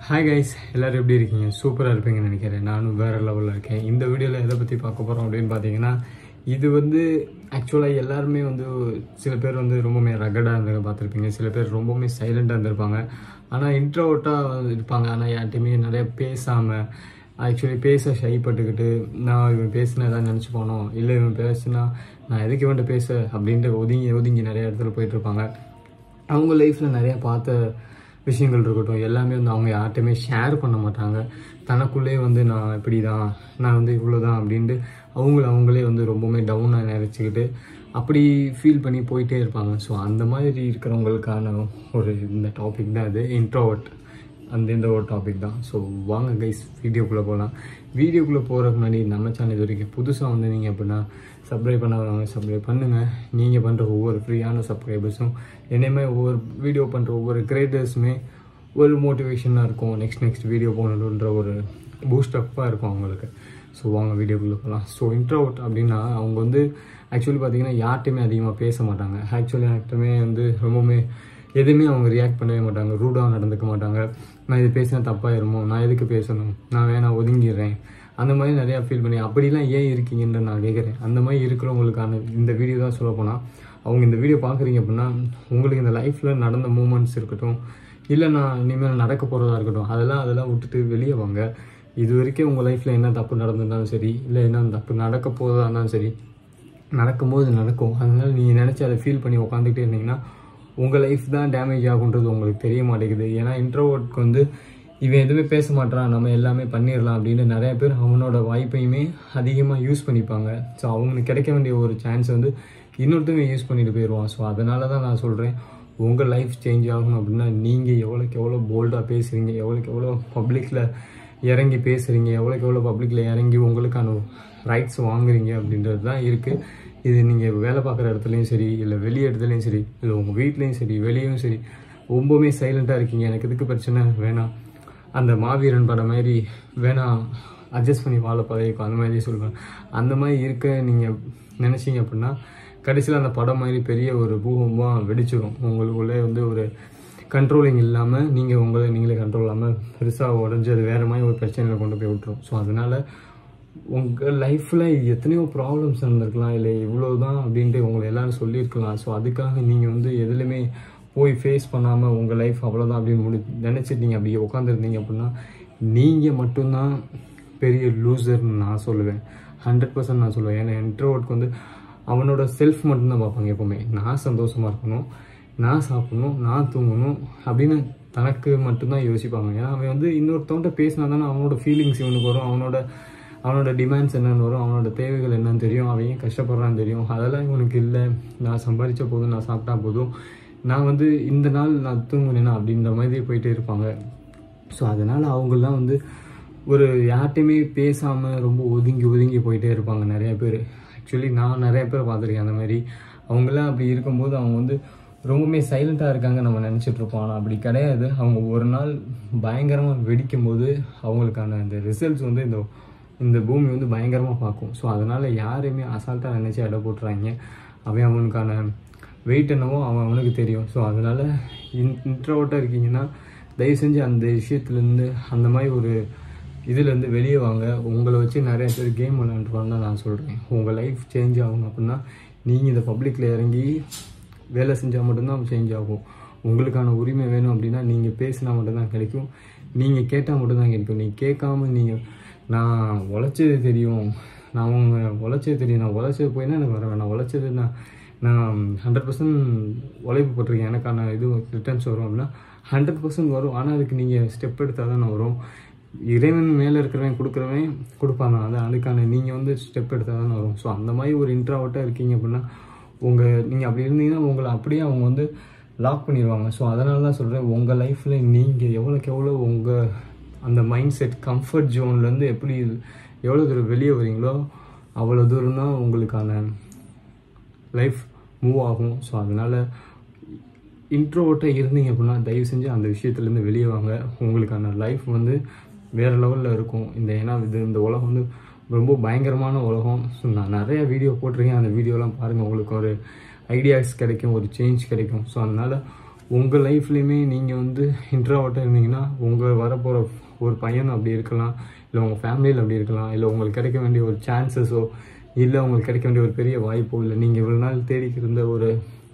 hi guys எல்லோரும் எப்படி இருக்கீங்க சூப்பராக இருப்பீங்கன்னு நினைக்கிறேன் நானும் வேறு லெவலில் இருக்கேன் இந்த வீடியோவில் எதை பற்றி பார்க்க போகிறோம் அப்படின்னு பார்த்தீங்கன்னா இது வந்து ஆக்சுவலாக எல்லாருமே வந்து சில பேர் வந்து ரொம்பவுமே ரகடாக இருந்ததை பார்த்துருப்பீங்க சில பேர் ரொம்பவுமே சைலண்ட்டாக இருந்திருப்பாங்க ஆனால் இன்ட்ரோவர்ட்டாக இருப்பாங்க ஆனால் யார்ட்டையுமே நிறைய பேசாமல் ஆக்சுவலி பேச ஷை பட்டுக்கிட்டு நான் இவன் பேசினா ஏதாவது நினச்சி போனோம் இல்லை இவன் பேசுனா நான் எதுக்கு இவன்ட்ட பேச அப்படின்ட்டு ஒதுங்கி ஒதுங்கி நிறைய இடத்துல போயிட்டு இருப்பாங்க அவங்க லைஃப்பில் நிறைய பார்த்த விஷயங்கள் இருக்கட்டும் எல்லாமே வந்து அவங்க யார்கிட்டையுமே ஷேர் பண்ண மாட்டாங்க தனக்குள்ளே வந்து நான் இப்படி தான் நான் வந்து இவ்வளோ தான் அப்படின்ட்டு அவங்கள அவங்களே வந்து ரொம்பவுமே டவுனாக நினச்சிக்கிட்டு அப்படி ஃபீல் பண்ணி போயிட்டே இருப்பாங்க ஸோ அந்த மாதிரி இருக்கிறவங்களுக்கான ஒரு இந்த டாபிக் தான் இது இன்ட்ரோவர்ட் அந்த இந்த ஒரு டாபிக் தான் ஸோ வாங்க கைஸ் வீடியோக்குள்ளே போகலாம் வீடியோக்குள்ளே போகிறதுக்கு முன்னாடி நம்ம சேனல் இது வரைக்கும் புதுசாக வந்து நீங்கள் அப்படின்னா சப்ஸ்கிரைப் பண்ணாதவங்க சப்ஸ்கிரைப் பண்ணுங்கள் நீங்கள் பண்ணுற ஒவ்வொரு ஃப்ரீயான சப்ஸ்கிரைபர்ஸும் என்னையுமே ஒவ்வொரு வீடியோ பண்ணுற ஒவ்வொரு கிரியேட்டர்ஸுமே ஒரு மோட்டிவேஷனாக இருக்கும் நெக்ஸ்ட் நெக்ஸ்ட் வீடியோ போகணுன்ற ஒரு பூஸ்டப்பாக இருக்கும் அவங்களுக்கு ஸோ வாங்க வீடியோக்குள்ளே போகலாம் ஸோ இன்ட்ரோவர்ட் அப்படின்னா அவங்க வந்து ஆக்சுவலி பார்த்தீங்கன்னா யார்ட்டையுமே அதிகமாக பேச மாட்டாங்க ஆக்சுவலி யார்கிட்டமே வந்து ரொம்பவுமே எதுவுமே அவங்க ரியாக்ட் பண்ணவே மாட்டாங்க ரூடாக நடந்துக்க மாட்டாங்க நான் இது பேசினா தப்பாயிருமோ நான் எதுக்கு பேசணும் நான் வேணா ஒதுங்கிடுறேன் அந்த மாதிரி நிறையா ஃபீல் பண்ணி அப்படிலாம் ஏன் இருக்கீங்கன்ற நான் கேட்குறேன் அந்த மாதிரி இருக்கிறவங்களுக்கான இந்த வீடியோ தான் சொல்ல போனால் அவங்க இந்த வீடியோ பார்க்குறீங்க அப்படின்னா உங்களுக்கு இந்த லைஃப்பில் நடந்த மூமெண்ட்ஸ் இருக்கட்டும் இல்லை நான் இனிமேல் நடக்க போகிறதா இருக்கட்டும் அதெல்லாம் அதெல்லாம் விட்டுட்டு வெளியே வாங்க இது வரைக்கும் உங்கள் லைஃப்பில் என்ன தப்பு நடந்திருந்தாலும் சரி இல்லை என்ன தப்பு நடக்க போகிறதா இருந்தாலும் சரி நடக்கும்போது நடக்கும் அதனால நீங்கள் நினச்சி அதை ஃபீல் பண்ணி உட்காந்துக்கிட்டே இருந்தீங்கன்னா உங்கள் லைஃப் தான் டேமேஜ் ஆகுன்றது உங்களுக்கு தெரிய மாட்டேங்குது ஏன்னா இன்ட்ரோவர்ட்க்கு வந்து இவன் எதுவுமே பேச மாட்டான் நம்ம எல்லாமே பண்ணிடலாம் அப்படின்னு நிறைய பேர் அவனோட வாய்ப்பையுமே அதிகமாக யூஸ் பண்ணிப்பாங்க ஸோ அவங்களுக்கு கிடைக்க வேண்டிய ஒரு சான்ஸ் வந்து இன்னொருத்தவங்க யூஸ் பண்ணிட்டு போயிடுவான் ஸோ அதனால தான் நான் சொல்கிறேன் உங்கள் லைஃப் சேஞ்ச் ஆகணும் அப்படின்னா நீங்கள் எவ்வளோக்கு எவ்வளோ போல்டாக பேசுகிறீங்க எவ்வளோக்கு எவ்வளோ பப்ளிக்கில் இறங்கி பேசுகிறீங்க எவ்வளோக்கு எவ்வளோ பப்ளிக்கில் இறங்கி உங்களுக்கான ரைட்ஸ் வாங்குறீங்க அப்படின்றது தான் இருக்குது இது நீங்கள் வேலை பார்க்குற இடத்துலையும் சரி இல்லை வெளியே இடத்துலையும் சரி இல்லை உங்கள் வீட்லேயும் சரி வெளியும் சரி ரொம்பவுமே சைலண்ட்டாக இருக்கீங்க எனக்கு எதுக்கு பிரச்சனை வேணாம் அந்த மாவீரன் படம் மாதிரி வேணாம் அட்ஜஸ்ட் பண்ணி வாழ பழகிக்கும் அந்த மாதிரி சொல்லுவேன் அந்த மாதிரி இருக்க நீங்கள் நினச்சிங்க அப்படின்னா கடைசியில் அந்த படம் மாதிரி பெரிய ஒரு பூகமாக வெடிச்சிடும் உங்களுக்குள்ளே வந்து ஒரு கண்ட்ரோலிங் இல்லாமல் நீங்கள் உங்களை நீங்களே கண்ட்ரோல் இல்லாமல் பெருசாக உடஞ்சி அது வேறு மாதிரி ஒரு பிரச்சனையில் கொண்டு போய் விட்டுரும் ஸோ அதனால் உங்கள் லைஃப்பில் எத்தனையோ ப்ராப்ளம்ஸ் நடந்திருக்கலாம் இல்லை இவ்வளோ தான் அப்படின்ட்டு உங்களை எல்லாரும் சொல்லியிருக்கலாம் ஸோ அதுக்காக நீங்கள் வந்து எதுலையுமே போய் ஃபேஸ் பண்ணாமல் உங்கள் லைஃப் அவ்வளோதான் அப்படின்னு முடி நினச்சிட்டு நீங்கள் அப்படி உட்காந்துருந்தீங்க அப்படின்னா நீங்கள் மட்டும்தான் பெரிய லூசர்னு நான் சொல்லுவேன் ஹண்ட்ரட் பர்சன்ட் நான் சொல்லுவேன் ஏன்னா இன்ட்ரோவர்ட்க்கு வந்து அவனோட செல்ஃப் மட்டும்தான் பார்ப்பாங்க எப்போவுமே நான் சந்தோஷமாக இருக்கணும் நான் சாப்பிடணும் நான் தூங்கணும் அப்படின்னு தனக்கு மட்டும்தான் யோசிப்பாங்க ஏன்னா அவன் வந்து இன்னொருத்தவன்ட்ட பேசினா தானே அவனோட ஃபீலிங்ஸ் இவனுக்கு வரும் அவனோட அவனோட டிமாண்ட்ஸ் என்னென்னு வரும் அவனோட தேவைகள் என்னன்னு தெரியும் அவன் ஏன் கஷ்டப்படுறான்னு தெரியும் அதெல்லாம் இவனுக்கு இல்லை நான் சம்பாதிச்ச போதும் நான் சாப்பிட்டா போதும் நான் வந்து இந்த நாள் நான் தூங்குனேன்னா அப்படின்ற மாதிரி போயிட்டே இருப்பாங்க ஸோ அதனால் அவங்கெல்லாம் வந்து ஒரு யார்ட்டையுமே பேசாமல் ரொம்ப ஒதுங்கி ஒதுங்கி போயிட்டே இருப்பாங்க நிறைய பேர் ஆக்சுவலி நான் நிறைய பேர் பார்த்துருக்கேன் அந்த மாதிரி அவங்களாம் அப்படி இருக்கும்போது அவங்க வந்து ரொம்பவுமே சைலண்ட்டாக இருக்காங்க நம்ம நினச்சிட்டு இருப்போம் ஆனால் அப்படி கிடையாது அவங்க ஒரு நாள் பயங்கரமாக வெடிக்கும் போது அவங்களுக்கான அந்த ரிசல்ட்ஸ் வந்து இந்த இந்த பூமி வந்து பயங்கரமாக பார்க்கும் ஸோ அதனால் யாரையுமே அசால்ட்டாக நினச்சி அடை போட்டுறாங்க அவன் அவனுக்கான வெயிட் என்னவோ அவன் அவனுக்கு தெரியும் ஸோ அதனால் இன் இன்ட்ரோவர்ட்டாக இருக்கீங்கன்னா தயவு செஞ்சு அந்த விஷயத்துலேருந்து அந்த மாதிரி ஒரு இதுலேருந்து வெளியே வாங்க உங்களை வச்சு நிறைய பேர் கேம் விளையாண்டுருவான்னு தான் நான் சொல்கிறேன் உங்கள் லைஃப் சேஞ்ச் ஆகணும் அப்படின்னா நீங்கள் இந்த பப்ளிக்கில் இறங்கி வேலை செஞ்சால் மட்டும்தான் சேஞ்ச் ஆகும் உங்களுக்கான உரிமை வேணும் அப்படின்னா நீங்கள் பேசினா மட்டும்தான் கிடைக்கும் நீங்கள் கேட்டால் மட்டும்தான் கிடைக்கும் நீங்கள் கேட்காம நீங்கள் நான் உழைச்சது தெரியும் நான் அவங்க உழைச்சது தெரியும் நான் உழைச்சது போயினா எனக்கு வர வேணாம் உழைச்சது நான் நான் ஹண்ட்ரட் பர்சன்ட் உழைப்பு போட்டிருக்கேன் எனக்கான இது ரிட்டர்ன்ஸ் வரும் அப்படின்னா ஹண்ட்ரட் பர்சன்ட் வரும் ஆனால் அதுக்கு நீங்கள் ஸ்டெப் எடுத்தால் தானே வரும் இறைவன் மேலே இருக்கிறவன் கொடுக்குறவன் கொடுப்பாங்க அது அதுக்கான நீங்கள் வந்து ஸ்டெப் எடுத்தால் தானே வரும் ஸோ அந்த மாதிரி ஒரு இன்ட்ராவட்டாக இருக்கீங்க அப்படின்னா உங்கள் நீங்கள் அப்படி இருந்தீங்கன்னா உங்களை அப்படியே அவங்க வந்து லாக் பண்ணிடுவாங்க ஸோ அதனால தான் சொல்கிறேன் உங்கள் லைஃப்பில் நீங்கள் எவ்வளோக்கு எவ்வளோ உங்கள் அந்த மைண்ட் செட் கம்ஃபர்ட் ஜோன்லேருந்து எப்படி எவ்வளோ தூரம் வெளியே வரீங்களோ அவ்வளோ தூரம் தான் உங்களுக்கான லைஃப் மூவ் ஆகும் ஸோ அதனால் இன்ட்ரோவர்ட்டாக இருந்தீங்க அப்படின்னா தயவு செஞ்சு அந்த விஷயத்துலேருந்து வெளியே வாங்க உங்களுக்கான லைஃப் வந்து வேறு லெவலில் இருக்கும் இந்த ஏன்னா இது இந்த உலகம் வந்து ரொம்ப பயங்கரமான உலகம் ஸோ நான் நிறைய வீடியோ போட்டிருக்கேன் அந்த வீடியோலாம் பாருங்கள் உங்களுக்கு ஒரு ஐடியாஸ் கிடைக்கும் ஒரு சேஞ்ச் கிடைக்கும் ஸோ அதனால் உங்கள் லைஃப்லேயுமே நீங்கள் வந்து இன்ட்ராவர்ட்டாக இருந்தீங்கன்னா உங்கள் வரப்போகிற ஒரு பையனும் அப்படி இருக்கலாம் இல்லை உங்கள் ஃபேமிலியில் அப்படி இருக்கலாம் இல்லை உங்களுக்கு கிடைக்க வேண்டிய ஒரு சான்சஸோ இல்லை உங்களுக்கு கிடைக்க வேண்டிய ஒரு பெரிய வாய்ப்போ இல்லை நீங்கள் இவ்வளோ நாள் தேடிக்கிட்டு இருந்த ஒரு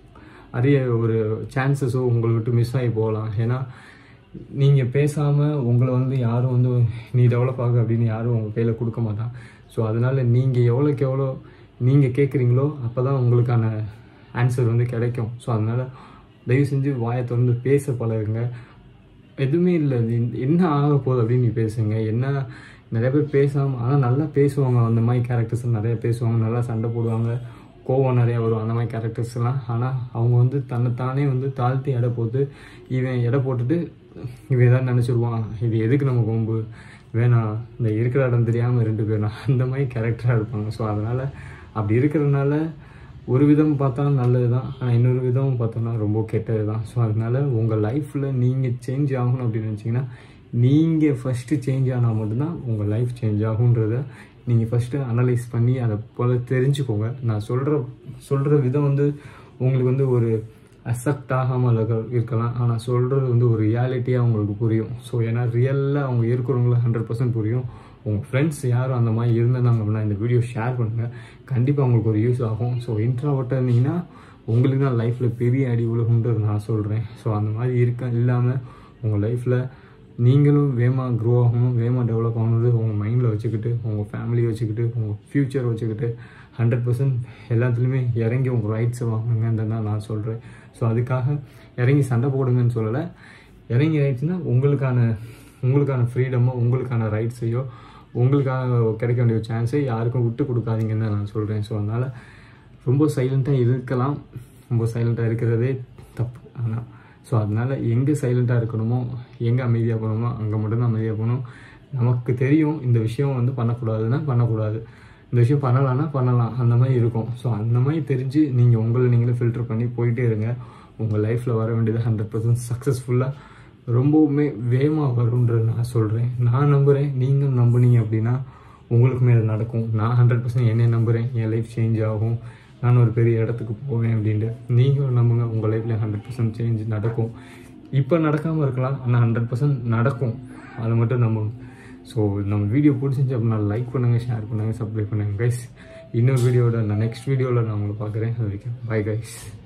அரிய ஒரு சான்சஸோ உங்களை விட்டு மிஸ் ஆகி போகலாம் ஏன்னா நீங்கள் பேசாமல் உங்களை வந்து யாரும் வந்து நீ டெவலப் ஆகு அப்படின்னு யாரும் உங்கள் கையில் கொடுக்க மாட்டான் ஸோ அதனால் நீங்கள் எவ்வளோக்கு எவ்வளோ நீங்கள் கேட்குறீங்களோ அப்போ தான் உங்களுக்கான ஆன்சர் வந்து கிடைக்கும் ஸோ அதனால் தயவு செஞ்சு வாயை திறந்து பேச பழகுங்க எதுவுமே இல்லை இது என்ன ஆக போகுது அப்படின்னு நீ பேசுங்க என்ன நிறைய பேர் பேசாமல் ஆனால் நல்லா பேசுவாங்க அந்த மாதிரி கேரக்டர்ஸ் நிறைய பேசுவாங்க நல்லா சண்டை போடுவாங்க கோவம் நிறையா வரும் அந்த மாதிரி கேரக்டர்ஸ்லாம் ஆனால் அவங்க வந்து தன்னைத்தானே வந்து தாழ்த்தி எடை போட்டு இவன் எடை போட்டுட்டு இவன் எதாவது நினச்சிருவான் இது எதுக்கு நம்ம கொம்பு வேணாம் இந்த இருக்கிற இடம் தெரியாமல் ரெண்டு பேரும் அந்த மாதிரி கேரக்டராக இருப்பாங்க ஸோ அதனால் அப்படி இருக்கிறதுனால ஒரு விதம் பார்த்தா நல்லது தான் ஆனால் இன்னொரு விதம் பார்த்தோன்னா ரொம்ப கெட்டது தான் ஸோ அதனால் உங்கள் லைஃப்பில் நீங்கள் சேஞ்ச் ஆகணும் அப்படின்னு நினச்சிங்கன்னா நீங்கள் ஃபஸ்ட்டு சேஞ்ச் ஆனால் மட்டும்தான் உங்கள் லைஃப் சேஞ்ச் ஆகுன்றத நீங்கள் ஃபஸ்ட்டு அனலைஸ் பண்ணி அதை போல் தெரிஞ்சுக்கோங்க நான் சொல்கிற சொல்கிற விதம் வந்து உங்களுக்கு வந்து ஒரு அசெப்ட் ஆகாமல் இருக்கலாம் ஆனால் சொல்கிறது வந்து ஒரு ரியாலிட்டியாக உங்களுக்கு புரியும் ஸோ ஏன்னா ரியலாக அவங்க இருக்கிறவங்கள ஹண்ட்ரட் பர்சன்ட் புரியும் உங்கள் ஃப்ரெண்ட்ஸ் யாரும் அந்த மாதிரி இருந்தாங்க அப்படின்னா இந்த வீடியோ ஷேர் பண்ணுங்கள் கண்டிப்பாக உங்களுக்கு ஒரு யூஸ் ஆகும் ஸோ இன்ட்ராவர்ட்டாக இருந்தீங்கன்னா உங்களுக்கு தான் லைஃப்பில் பெரிய அடி உலகன்றது நான் சொல்கிறேன் ஸோ அந்த மாதிரி இருக்க இல்லாமல் உங்கள் லைஃப்பில் நீங்களும் வேகமாக க்ரோ ஆகணும் வேகமாக டெவலப் ஆகணுது உங்கள் மைண்டில் வச்சுக்கிட்டு உங்கள் ஃபேமிலியை வச்சுக்கிட்டு உங்கள் ஃப்யூச்சர் வச்சுக்கிட்டு ஹண்ட்ரட் பர்சன்ட் எல்லாத்துலேயுமே இறங்கி உங்கள் ரைட்ஸை வாங்குங்கன்னு தான் நான் சொல்கிறேன் ஸோ அதுக்காக இறங்கி சண்டை போடுங்கன்னு சொல்லலை இறங்கி ஆயிடுச்சுன்னா உங்களுக்கான உங்களுக்கான ஃப்ரீடமோ உங்களுக்கான ரைட்ஸையோ உங்களுக்காக கிடைக்க வேண்டிய சான்ஸை யாருக்கும் விட்டு கொடுக்காதீங்கன்னு தான் நான் சொல்கிறேன் ஸோ அதனால் ரொம்ப சைலண்ட்டாக இருக்கலாம் ரொம்ப சைலண்ட்டாக இருக்கிறதே தப்பு ஆனால் ஸோ அதனால் எங்கே சைலண்ட்டாக இருக்கணுமோ எங்கே அமைதியாக போகணுமோ அங்கே மட்டும்தான் அமைதியாக போகணும் நமக்கு தெரியும் இந்த விஷயம் வந்து பண்ணக்கூடாதுன்னா பண்ணக்கூடாது இந்த விஷயம் பண்ணலான்னா பண்ணலாம் அந்த மாதிரி இருக்கும் ஸோ அந்த மாதிரி தெரிஞ்சு நீங்கள் உங்களை நீங்களே ஃபில்டர் பண்ணி போயிட்டே இருங்க உங்கள் லைஃப்பில் வர வேண்டியது ஹண்ட்ரட் பர்சன்ட் சக்ஸஸ்ஃபுல்லாக ரொம்பவுமே வேகமாக வரும்ன்றது நான் சொல்கிறேன் நான் நம்புகிறேன் நீங்கள் நம்புனீங்க அப்படின்னா உங்களுக்குமே அது நடக்கும் நான் ஹண்ட்ரட் பர்சன்ட் என்னை நம்புகிறேன் என் லைஃப் சேஞ்ச் ஆகும் நான் ஒரு பெரிய இடத்துக்கு போவேன் அப்படின்ட்டு நீங்களும் நம்புங்க உங்கள் லைஃப்பில் ஹண்ட்ரட் பர்சன்ட் சேஞ்ச் நடக்கும் இப்போ நடக்காமல் இருக்கலாம் ஆனால் ஹண்ட்ரட் பர்சன்ட் நடக்கும் அதை மட்டும் நம்புங்க ஸோ நம்ம வீடியோ பிடிச்சிருந்துச்சு அப்படின்னா லைக் பண்ணுங்கள் ஷேர் பண்ணுங்கள் சப்ஸ்கிரைப் பண்ணுங்கள் கைஸ் இன்னொரு வீடியோட நான் நெக்ஸ்ட் வீடியோவில் நான் உங்களை பார்க்குறேன் அது வரைக்கும் பை கைஸ்